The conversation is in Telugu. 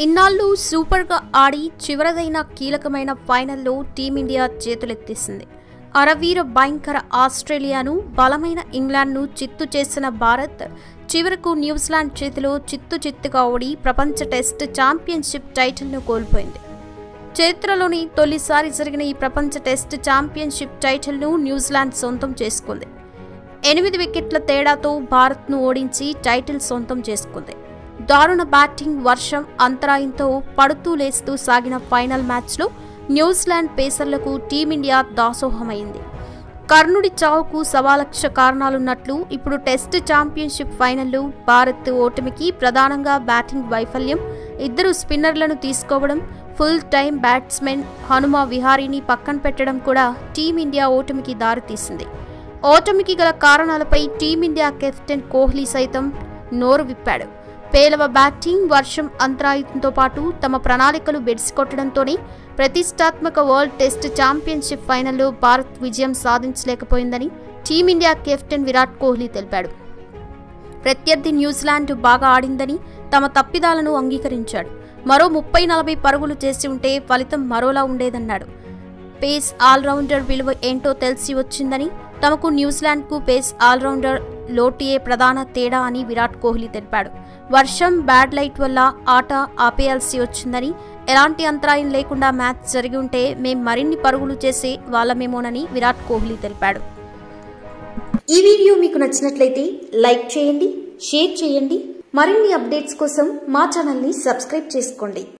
ఇన్నాళ్ళు సూపర్గా ఆడి చివరిదైన కీలకమైన ఫైనల్లో టీమిండియా చేతులెత్తేసింది అరవీర భయంకర ఆస్ట్రేలియాను బలమైన ఇంగ్లాండ్ను చిత్తు చేసిన భారత్ చివరకు న్యూజిలాండ్ చేతిలో చిత్తు చిత్తుగా ఓడి ప్రపంచ టెస్ట్ ఛాంపియన్షిప్ టైటిల్ను కోల్పోయింది చరిత్రలోని తొలిసారి జరిగిన ఈ ప్రపంచ టెస్ట్ ఛాంపియన్షిప్ టైటిల్ను న్యూజిలాండ్ సొంతం చేసుకుంది ఎనిమిది వికెట్ల తేడాతో భారత్ను ఓడించి టైటిల్ సొంతం చేసుకుంది దారుణ బ్యాటింగ్ వర్షం అంతరాయంతో పడుతూ లేస్తూ సాగిన ఫైనల్ మ్యాచ్లో న్యూజిలాండ్ పేసర్లకు టీమిండియా దాసోహమైంది కర్ణుడి చావుకు సవాలక్ష కారణాలున్నట్లు ఇప్పుడు టెస్ట్ ఛాంపియన్షిప్ ఫైనల్లో భారత్ ఓటమికి ప్రధానంగా బ్యాటింగ్ వైఫల్యం ఇద్దరు స్పిన్నర్లను తీసుకోవడం ఫుల్ టైం బ్యాట్స్మెన్ హనుమ విహారీని పక్కన పెట్టడం కూడా టీమిండియా ఓటమికి దారితీసింది ఓటమికి గల కారణాలపై టీమిండియా కెప్టెన్ కోహ్లీ సైతం నోరు విప్పాడు పేలవ బ్యాటింగ్ వర్షం అంతరాయంతో పాటు తమ ప్రణాళికలు బెడిసికొట్టడంతోనే ప్రతిష్టాత్మక వరల్డ్ టెస్ట్ ఛాంపియన్షిప్ ఫైనల్లో భారత్ విజయం సాధించలేకపోయిందని టీమిండియా కెప్టెన్ విరాట్ కోహ్లీ తెలిపాడు ప్రత్యర్థి న్యూజిలాండ్ బాగా ఆడిందని తమ తప్పిదాలను అంగీకరించాడు మరో ముప్పై నలభై పరుగులు చేసి ఉంటే ఫలితం మరోలా ఉండేదన్నాడు పేస్ ఆల్రౌండర్ విలువ ఏంటో తెలిసి వచ్చిందని తమకు న్యూజిలాండ్కు పేస్ ఆల్రౌండర్ లోటియే ప్రధాన తేడా అని విరాట్ కోహ్లీ తెలిపాడు వర్షం బ్యాడ్ లైట్ వల్ల ఆట ఆపేయాల్సి వచ్చిందని ఎలాంటి అంతరాయం లేకుండా మ్యాచ్ జరిగి ఉంటే మేం మరిన్ని పరుగులు చేసే వాళ్ళమేమోనని విరాట్ కోహ్లీ తెలిపాడు ఈ వీడియో మీకు నచ్చినట్లయితే లైక్ చేయండి షేర్ చేయండి మరిన్ని అప్డేట్స్ కోసం మా ఛానల్ని సబ్స్క్రైబ్ చేసుకోండి